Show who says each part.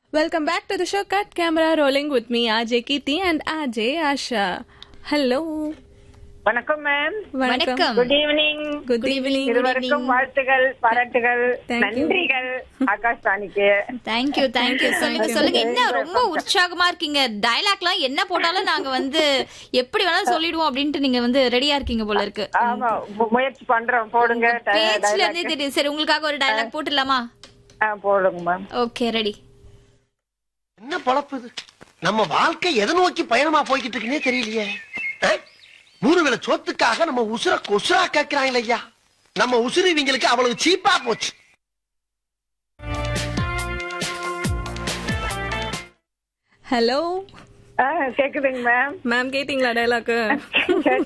Speaker 1: Welcome back to the show Cut Camera Rolling with me, RJ Kirti and RJ Asha. Hello.
Speaker 2: வணக்கம் ma'am
Speaker 3: வணக்கம்
Speaker 2: good evening
Speaker 1: Good evening.
Speaker 2: இருவருக்கும் வாழ்த்துகள் பாராட்டுகள்
Speaker 1: Thank you.
Speaker 2: நன்றிகள் ஆகாஷ் ராணிக்கு
Speaker 3: thank you thank you சொல்லுங்க சொல்லுங்க என்ன ரொம்ப உற்சாகமா இருக்கீங்க டயலாக்லாம் என்ன போட்டாலும் நாங்க வந்து எப்படி வேணாலும் சொல்லிடுவோம் அப்படின்ட்டு நீங்க வந்து ரெடியா இருக்கீங்க போல இருக்கு
Speaker 2: ஆமா மு- முயற்சி பண்றோம் போடுங்க ட-
Speaker 3: பேச்சுல
Speaker 2: dialogue.
Speaker 3: இருந்தே தெரியுது சரி உங்களுக்காக ஒரு டயலாக் போட்டுடலாமா
Speaker 2: ஆ, போடுங்க மேம்
Speaker 3: ஓகே ரெடி
Speaker 4: என்ன பொழப்பு இது நம்ம வாழ்க்கை எதை நோக்கி பயணமா போய்கிட்டு இருக்குன்னே தெரியலையே ஆ? மூணு வேளை சோத்துக்காக நம்ம உசுர கொசுரா கேட்கிறாங்களே ஐயா நம்ம உசுறு இவங்களுக்கு அவ்வளவு சீப்பா போச்சு
Speaker 1: Hello.
Speaker 2: ஆ, கேக்குதுங்க மேம்
Speaker 1: மேம் கேட்டிங்களா டைலாக்கு